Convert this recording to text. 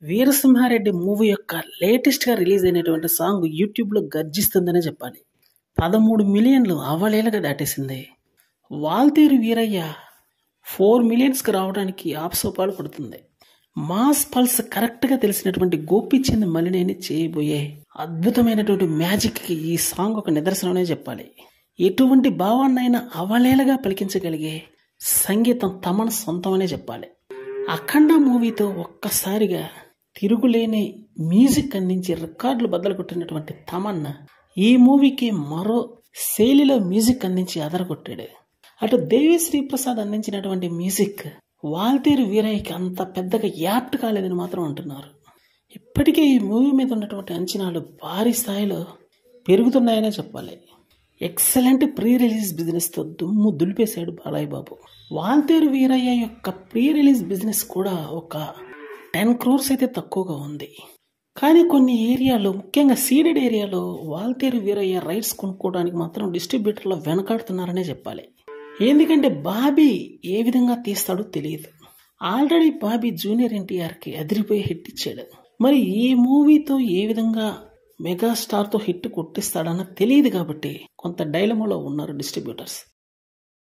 Veera Simha Reddy movie యొక్క లేటెస్ట్గా release అయినటువంటి సాంగ్ యూట్యూబ్లో గర్జిస్తుందనే చెప్పాలి పదమూడు మిలియన్లు అవలేలగా దాటేసింది వాల్తేరు వీరయ్య ఫోర్ మిలియన్స్కి రావడానికి ఆప్సోపాలు పడుతుంది మాస్ పల్స్ కరెక్ట్గా తెలిసినటువంటి గోపిచంద్ మలినేని చేయబోయే అద్భుతమైనటువంటి మ్యాజిక్కి ఈ సాంగ్ ఒక నిదర్శనమే చెప్పాలి ఎటువంటి భావాన్నైనా అవలేలగా పలికించగలిగే సంగీతం తమన సొంతమనే చెప్పాలి అఖండ మూవీతో ఒక్కసారిగా తిరుగులేని మ్యూజిక్ అందించి రికార్డులు బద్దలు కొట్టినటువంటి తమన్న ఈ మూవీకి మరో శైలిలో మ్యూజిక్ అందించి అదరగొట్టాడు అటు దేవిశ్రీ ప్రసాద్ అందించినటువంటి మ్యూజిక్ వాల్తేరు వీరయ్యకి అంత పెద్దగా యాప్ట్ కాలేదని మాత్రం అంటున్నారు ఇప్పటికే ఈ మూవీ మీద ఉన్నటువంటి అంచనాలు భారీ స్థాయిలో పెరుగుతున్నాయనే చెప్పాలి ఎక్సలెంట్ ప్రీ రిలీజ్ బిజినెస్తో దుమ్ము దులిపేశాడు బాలయ్య బాబు వాల్తేరు వీరయ్య యొక్క ప్రీ రిలీజ్ బిజినెస్ కూడా ఒక టెన్ క్రోర్స్ అయితే తక్కువగా ఉంది కానీ కొన్ని ఏరియాలో ముఖ్యంగా సీడెడ్ ఏరియాలో వాల్తేరు వీరయ్య రైట్స్ కొనుక్కోవడానికి మాత్రం డిస్ట్రిబ్యూటర్లో వెనకాడుతున్నారనే చెప్పాలి ఎందుకంటే బాబీ ఏ విధంగా తీస్తాడో తెలియదు ఆల్రెడీ బాబీ జూనియర్ ఎన్టీఆర్కి అదిరిపోయి హిట్ ఇచ్చాడు మరి ఈ మూవీతో ఏ విధంగా మెగాస్టార్తో హిట్ కొట్టిస్తాడన్న తెలియదు కాబట్టి కొంత డైలమాలో ఉన్నారు డిస్ట్రిబ్యూటర్స్